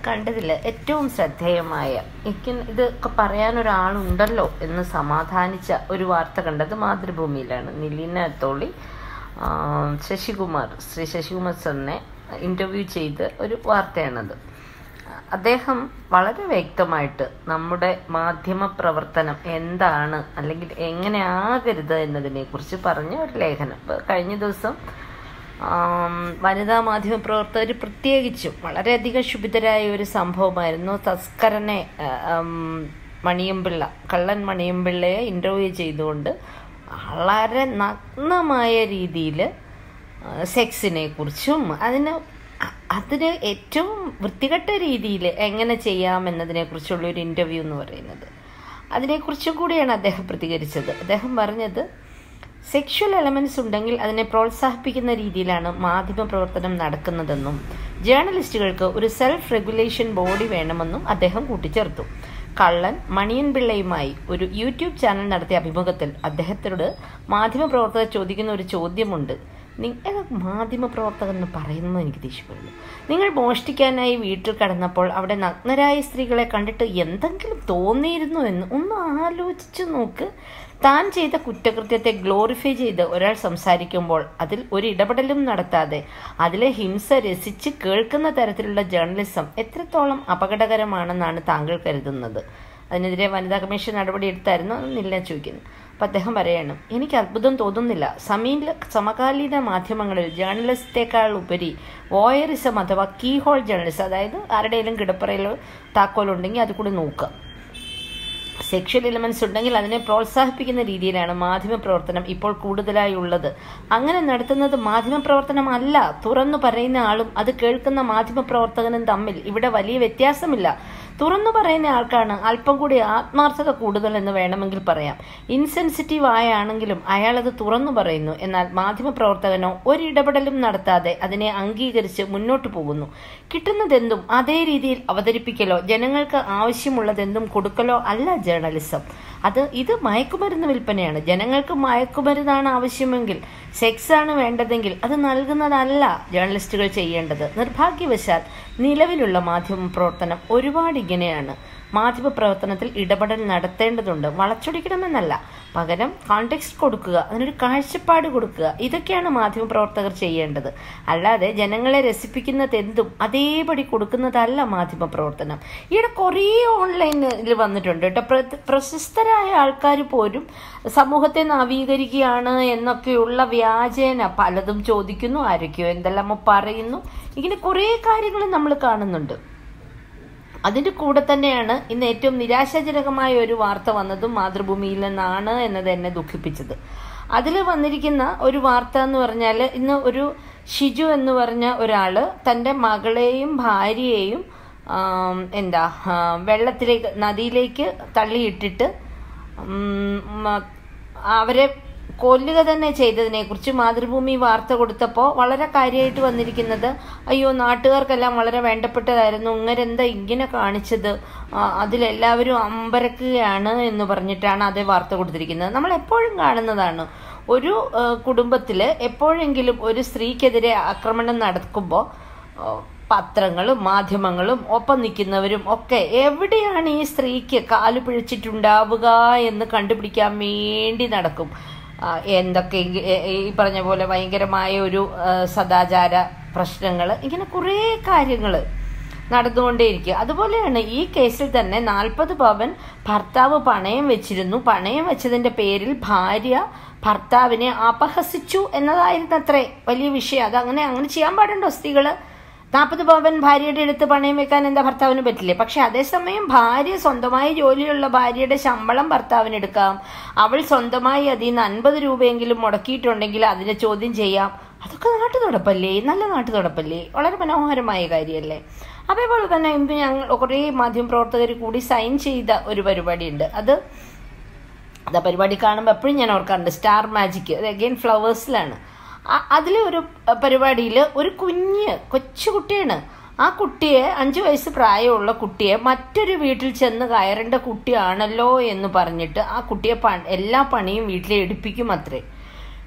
കണ്ടതിൽ ഏറ്റവും ശ്രദ്ധേയമായ എനിക്ക് ഇതൊക്കെ പറയാൻ ഒരാളുണ്ടല്ലോ എന്ന് സമാധാനിച്ച ഒരു വാർത്ത കണ്ടത് മാതൃഭൂമിയിലാണ് നിലീന അത്തോളി ആ, ശശികുമാർ ശ്രീ ശശികുമാർ സാറിനെ ഇൻ്റർവ്യൂ ചെയ്ത് ഒരു വാർത്തയാണത് അദ്ദേഹം വളരെ വ്യക്തമായിട്ട് നമ്മുടെ മാധ്യമ പ്രവർത്തനം എന്താണ് അല്ലെങ്കിൽ എങ്ങനെ ആകരുത് എന്നതിനെക്കുറിച്ച് പറഞ്ഞ ഒരു ലേഖനം ഇപ്പൊ കഴിഞ്ഞ ദിവസം ആം, വനിതാ മാധ്യമ പ്രവർത്തകർ പ്രത്യേകിച്ചും വളരെയധികം ക്ഷുഭിതരായ ഒരു സംഭവമായിരുന്നു തസ്കരനെ ആ, ആം, മണിയമ്പിള്ള കള്ളൻ മണിയമ്പിള്ളയെ ഇൻ്റർവ്യൂ ചെയ്തുകൊണ്ട് വളരെ നഗ്നമായ രീതിയിൽ സെക്സിനെ കുറിച്ചും അതിന് അ- അതിന് ഏറ്റവും വൃത്തികെട്ട രീതിയിൽ എങ്ങനെ ചെയ്യാം എന്നതിനെ കുറിച്ചുള്ള ഒരു ഇൻ്റർവ്യൂ എന്ന് പറയുന്നത് അതിനെക്കുറിച്ചും കൂടിയാണ് അദ്ദേഹം പ്രതികരിച്ചത് അദ്ദേഹം പറഞ്ഞത് സെക്ഷൽ എലമെന്റ്സ് ഉണ്ടെങ്കിൽ അതിനെ പ്രോത്സാഹിപ്പിക്കുന്ന രീതിയിലാണ് മാധ്യമ പ്രവർത്തനം നടക്കുന്നതെന്നും ജേർണലിസ്റ്റുകൾക്ക് ഒരു സെൽഫ് റെഗുലേഷൻ ബോഡി വേണമെന്നും അദ്ദേഹം കൂട്ടിച്ചേർത്തു കള്ളൻ മണിയൻ പിള്ളയുമായി ഒരു യൂട്യൂബ് ചാനൽ നടത്തിയ അഭിമുഖത്തിൽ അദ്ദേഹത്തോട് മാധ്യമപ്രവർത്തകർ ചോദിക്കുന്ന ഒരു ചോദ്യമുണ്ട് നിങ്ങൾ മാധ്യമപ്രവർത്തകർ എന്ന് പറയുന്നത് എനിക്ക് ദേഷ്യപ്പെടുന്നു നിങ്ങൾ മോഷ്ടിക്കാനായി വീട്ടിൽ കടന്നപ്പോൾ അവിടെ നഗ്നരായ സ്ത്രീകളെ കണ്ടിട്ട് എന്തെങ്കിലും തോന്നിയിരുന്നു എന്ന് ഒന്ന് ആലോചിച്ചു നോക്ക് താൻ ചെയ്ത കുറ്റകൃത്യത്തെ ഗ്ലോറിഫൈ ചെയ്ത് ഒരാൾ സംസാരിക്കുമ്പോൾ അതിൽ ഒരു ഇടപെടലും നടത്താതെ അതിലെ ഹിംസ രസിച്ച് കേൾക്കുന്ന തരത്തിലുള്ള ജേർണലിസം എത്രത്തോളം അപകടകരമാണെന്നാണ് താങ്കൾ കരുതുന്നത് അതിനെതിരെ വനിതാ കമ്മീഷൻ നടപടി എടുത്തായിരുന്നു എന്നില്ല ചോദിക്കുന്നത് അപ്പം അദ്ദേഹം പറയാണ് എനിക്ക് അത്ഭുതം തോന്നുന്നില്ല സമീല സമകാലീന മാധ്യമങ്ങളിൽ ജേർണലിസ്റ്റേക്കാൾ ഉപരി വോയറിസം അഥവാ കീ ഹോൾ ജേർണലിസ്റ്റ് അതായത് ആരുടെയെങ്കിലും കിടപ്പറയിലോ താക്കോലുണ്ടെങ്കിൽ അത് കൂടി നോക്കുക സെക്ഷൽ എലിമെന്റ്സ് ഉണ്ടെങ്കിൽ അതിനെ പ്രോത്സാഹിപ്പിക്കുന്ന രീതിയിലാണ് മാധ്യമ പ്രവർത്തനം ഇപ്പോൾ കൂടുതലായി ഉള്ളത് അങ്ങനെ നടത്തുന്നത് മാധ്യമ പ്രവർത്തനമല്ല തുറന്നു പറയുന്ന ആളും അത് കേൾക്കുന്ന മാധ്യമ പ്രവർത്തകനും തമ്മിൽ ഇവിടെ വലിയ വ്യത്യാസമില്ല തുറന്നു പറയുന്ന ആൾക്കാണ് അല്പം കൂടി ആത്മാർത്ഥത കൂടുതൽ എന്ന് വേണമെങ്കിൽ പറയാം ഇൻസെൻസിറ്റീവ് ആയാണെങ്കിലും അയാൾ അത് തുറന്നു പറയുന്നു എന്നാൽ മാധ്യമ പ്രവർത്തകനോ ഒരിടപെടലും നടത്താതെ അതിനെ അംഗീകരിച്ച് മുന്നോട്ട് പോകുന്നു കിട്ടുന്നതെന്തും അതേ രീതിയിൽ അവതരിപ്പിക്കലോ ജനങ്ങൾക്ക് ആവശ്യമുള്ളതെന്തും കൊടുക്കലോ അല്ല ജേർണലിസം അത് ഇത് മയക്കുമരുന്ന് വിൽപ്പനയാണ് ജനങ്ങൾക്ക് മയക്കുമരുന്നാണ് ആവശ്യമെങ്കിൽ സെക്സ് ആണ് വേണ്ടതെങ്കിൽ അത് നൽകുന്നതല്ല ജേർണലിസ്റ്റുകൾ ചെയ്യേണ്ടത് നിർഭാഗ്യവശാൽ നിലവിലുള്ള മാധ്യമ പ്രവർത്തനം ഒരുപാട് ഇങ്ങനെയാണ് മാധ്യമ പ്രവർത്തനത്തിൽ ഇടപെടൽ നടത്തേണ്ടതുണ്ട് വളച്ചൊടിക്കണമെന്നല്ല പകരം കോണ്ടെക്സ്റ്റ് കൊടുക്കുക അതിനൊരു കാഴ്ചപ്പാട് കൊടുക്കുക ഇതൊക്കെയാണ് മാധ്യമ പ്രവർത്തകർ ചെയ്യേണ്ടത് അല്ലാതെ ജനങ്ങളെ രസിപ്പിക്കുന്നത് എന്തും അതേപടി കൊടുക്കുന്നതല്ല മാധ്യമ പ്രവർത്തനം ഈയിടെ കുറേ ഓൺലൈനിൽ വന്നിട്ടുണ്ട് കേട്ടോ പ്ര- പ്രശസ്തരായ ആൾക്കാർ പോലും സമൂഹത്തെ നവീകരിക്കുകയാണ് എന്നൊക്കെയുള്ള വ്യാജേന പലതും ചോദിക്കുന്നു ആരൊക്കെയോ എന്തെല്ലാമോ പറയുന്നു ഇങ്ങനെ കുറേ കാര്യങ്ങൾ നമ്മൾ കാണുന്നുണ്ട് അതിന്റെ കൂടെ തന്നെയാണ് ഇന്ന് ഏറ്റവും നിരാശാജനകമായ ഒരു വാർത്ത വന്നതും മാതൃഭൂമിയിൽ നിന്നാണ് എന്നത് എന്നെ ദുഃഖിപ്പിച്ചത് അതിൽ വന്നിരിക്കുന്ന ഒരു വാർത്ത എന്ന് പറഞ്ഞാൽ ഇന്ന് ഒരു ഷിജു എന്ന് പറഞ്ഞ ഒരാള് തൻ്റെ മകളെയും ഭാര്യയെയും ആം, എന്താ ആ, വെള്ളത്തിലേക്ക് നദിയിലേക്ക് തള്ളിയിട്ടിട്ട് ഉം, മ- അവരെ കൊല്ലുക തന്നെ ചെയ്തതിനെ കുറിച്ച് മാതൃഭൂമി വാർത്ത കൊടുത്തപ്പോൾ വളരെ കാര്യമായിട്ട് വന്നിരിക്കുന്നത് അയ്യോ നാട്ടുകാർക്കെല്ലാം വളരെ വേണ്ടപ്പെട്ടതായിരുന്നു ഇങ്ങരെന്താ ഇങ്ങനെ കാണിച്ചത് ആ, അതിലെല്ലാവരും അമ്പരക്കുകയാണ് എന്ന് പറഞ്ഞിട്ടാണ് അതേ വാർത്ത കൊടുത്തിരിക്കുന്നത് നമ്മൾ എപ്പോഴും കാണുന്നതാണ് ഒരു ആ, കുടുംബത്തില് എപ്പോഴെങ്കിലും ഒരു സ്ത്രീക്കെതിരെ ആക്രമണം നടക്കുമ്പോൾ പത്രങ്ങളും മാധ്യമങ്ങളും ഒപ്പം നിൽക്കുന്നവരും ഒക്കെ എവിടെയാണ് ഈ സ്ത്രീക്ക് കാല് പിഴച്ചിട്ടുണ്ടാവുക എന്ന് കണ്ടുപിടിക്കാൻ വേണ്ടി നടക്കും ആ, എന്തൊക്കെ ഈ- ഈ പറഞ്ഞ പോലെ ഭയങ്കരമായ ഒരു ആ, സദാചാര പ്രശ്നങ്ങൾ ഇങ്ങനെ കുറേ കാര്യങ്ങൾ നടന്നുകൊണ്ടേയിരിക്കുക അതുപോലെയാണ് ഈ കേസിൽ തന്നെ നാൽപ്പത് പവൻ ഭർത്താവ് പണയം വെച്ചിരുന്നു പണയം വെച്ചതിന്റെ പേരിൽ ഭാര്യ ഭർത്താവിനെ അപഹസിച്ചു എന്നതായിരുന്നു അത്രേ വലിയ വിഷയം അത് അങ്ങനെ അങ്ങനെ ചെയ്യാൻ പാടുണ്ടോ സ്ത്രീകള് നാൽപ്പത് പവൻ ഭാര്യയുടെ അടുത്ത് പണയം വെക്കാൻ എന്താ ഭർത്താവിന് പറ്റില്ലേ പക്ഷെ അതേസമയം ഭാര്യ സ്വന്തമായി ജോലിയുള്ള ഭാര്യയുടെ ശമ്പളം ഭർത്താവിന് എടുക്കാം അവൾ സ്വന്തമായി അതിൽ നിന്ന് അൻപത് രൂപയെങ്കിലും മുടക്കിയിട്ടുണ്ടെങ്കിൽ അതിനെ ചോദ്യം ചെയ്യാം അതൊക്കെ നാട്ടു നടപ്പല്ലേ നല്ല നാട്ടു നടപ്പല്ലേ വളരെ മനോഹരമായ കാര്യമല്ലേ അതേപോലെ തന്നെ ഇന്ന് ഞങ്ങൾ കുറേ മാധ്യമപ്രവർത്തകർ കൂടി സൈൻ ചെയ്ത ഒരു പരിപാടിയുണ്ട് അത് അത് ആ പരിപാടി കാണുമ്പോൾ എപ്പോഴും ഞാൻ ഓർക്കാറുണ്ട് സ്റ്റാർ മാജിക് അത് അഗെയിൻ ഫ്ലവേഴ്സിലാണ് അതിലെ ഒരു പരിപാടിയിൽ ഒരു കുഞ്ഞ് കൊച്ചു കുട്ടിയാണ് ആ കുട്ടിയെ അഞ്ചു വയസ്സ് പ്രായമുള്ള കുട്ടിയെ മറ്റൊരു വീട്ടിൽ ചെന്ന് കയറേണ്ട കുട്ടിയാണല്ലോ എന്ന് പറഞ്ഞിട്ട് ആ കുട്ടിയെ പ എല്ലാ പണിയും വീട്ടിൽ എടുപ്പിക്കും അത്രേ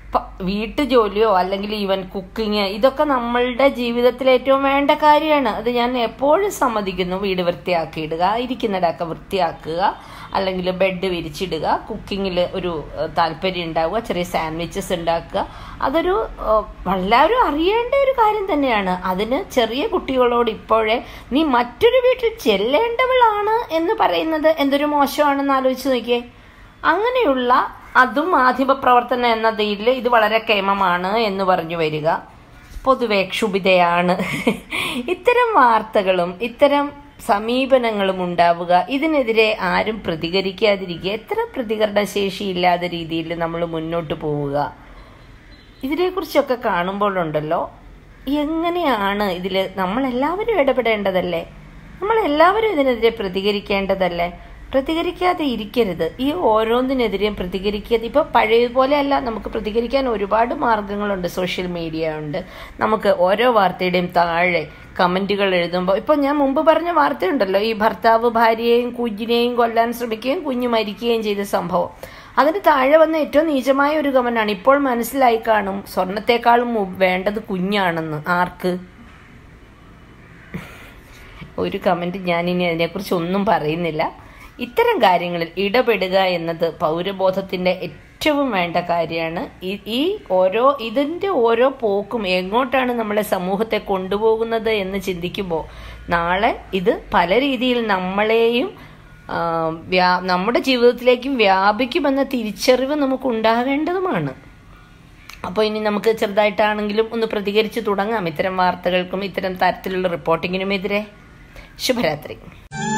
പ- വീട്ടുജോലിയോ അല്ലെങ്കിൽ ഈവൻ കുക്കിങ് ഇതൊക്കെ നമ്മളുടെ ജീവിതത്തിൽ ഏറ്റവും വേണ്ട കാര്യമാണ് അത് ഞാൻ എപ്പോഴും സമ്മതിക്കുന്നു വീട് വൃത്തിയാക്കിയിടുക ഇരിക്കുന്നിടമൊക്കെ വൃത്തിയാക്കുക അല്ലെങ്കിൽ ബെഡ് വിരിച്ചിടുക കുക്കിങ്ങിൽ ഒരു ഏഹ്, താല്പര്യം ഉണ്ടാവുക ചെറിയ സാൻഡ്വിച്ചസ് ഉണ്ടാക്കുക അതൊരു ഏഹ്, എല്ലാവരും അറിയേണ്ട ഒരു കാര്യം തന്നെയാണ് അതിന് ചെറിയ കുട്ടികളോട് ഇപ്പോഴേ നീ മറ്റൊരു വീട്ടിൽ ചെല്ലേണ്ടവളാണ് എന്ന് പറയുന്നത് എന്തൊരു മോശമാണെന്ന് ആലോചിച്ച് നോക്കിയേ അങ്ങനെയുള്ള അതും മാധ്യമപ്രവർത്തനം എന്നതിൽ ഇത് വളരെ കേമമാണ് എന്ന് പറഞ്ഞു വരിക പൊതുവെ ക്ഷുഭിതയാണ് ഇത്തരം വാർത്തകളും ഇത്തരം സമീപനങ്ങളും ഉണ്ടാവുക ഇതിനെതിരെ ആരും പ്രതികരിക്കാതിരിക്കുക എത്ര പ്രതികരണശേഷി ഇല്ലാത്ത രീതിയിൽ നമ്മൾ മുന്നോട്ട് പോവുക ഇതിനെക്കുറിച്ചൊക്കെ കാണുമ്പോഴുണ്ടല്ലോ എങ്ങനെയാണ് ഇതിൽ നമ്മളെല്ലാവരും ഇടപെടേണ്ടതല്ലേ നമ്മളെല്ലാവരും ഇതിനെതിരെ പ്രതികരിക്കേണ്ടതല്ലേ പ്രതികരിക്കാതെ ഇരിക്കരുത് ഈ ഓരോന്നിനെതിരെയും പ്രതികരിക്കാതെ ഇപ്പോൾ പഴയതുപോലെ അല്ല നമുക്ക് പ്രതികരിക്കാൻ ഒരുപാട് മാർഗങ്ങളുണ്ട് സോഷ്യൽ മീഡിയ ഉണ്ട് നമുക്ക് ഓരോ വാർത്തയുടെയും താഴെ കമൻറ്റുകൾ എഴുതുമ്പോൾ ഇപ്പോൾ ഞാൻ മുമ്പ് പറഞ്ഞ വാർത്തയുണ്ടല്ലോ ഈ ഭർത്താവ് ഭാര്യയെയും കുഞ്ഞിനെയും കൊല്ലാൻ ശ്രമിക്കുകയും കുഞ്ഞ് മരിക്കുകയും ചെയ്ത സംഭവം അതിന് താഴെ വന്ന ഏറ്റവും നീചമായ ഒരു കമന്റാണ് ഇപ്പോൾ മനസ്സിലായി കാണും സ്വർണത്തെക്കാളും മു- വേണ്ടത് കുഞ്ഞാണെന്ന് ആർക്ക് ഒരു കമന്റ് ഞാൻ ഇനി അതിനെക്കുറിച്ച് ഒന്നും പറയുന്നില്ല ഇത്തരം കാര്യങ്ങളിൽ ഇടപെടുക എന്നത് പൗരബോധത്തിന്റെ ഏറ്റവും വേണ്ട കാര്യമാണ് ഈ- ഈ ഓരോ ഇതിന്റെ ഓരോ പോക്കും എങ്ങോട്ടാണ് നമ്മളെ സമൂഹത്തെ കൊണ്ടുപോകുന്നത് എന്ന് ചിന്തിക്കുമ്പോൾ നാളെ ഇത് പല രീതിയിൽ നമ്മളെയും ആ, വ്യാ- നമ്മുടെ ജീവിതത്തിലേക്കും വ്യാപിക്കുമെന്ന തിരിച്ചറിവ് നമുക്ക് ഉണ്ടാകേണ്ടതുമാണ് അപ്പോൾ ഇനി നമുക്ക് ചെറുതായിട്ടാണെങ്കിലും ഒന്ന് പ്രതികരിച്ച് തുടങ്ങാം ഇത്തരം വാർത്തകൾക്കും ഇത്തരം തരത്തിലുള്ള റിപ്പോർട്ടിങ്ങിനുമെതിരെ ശുഭരാത്രി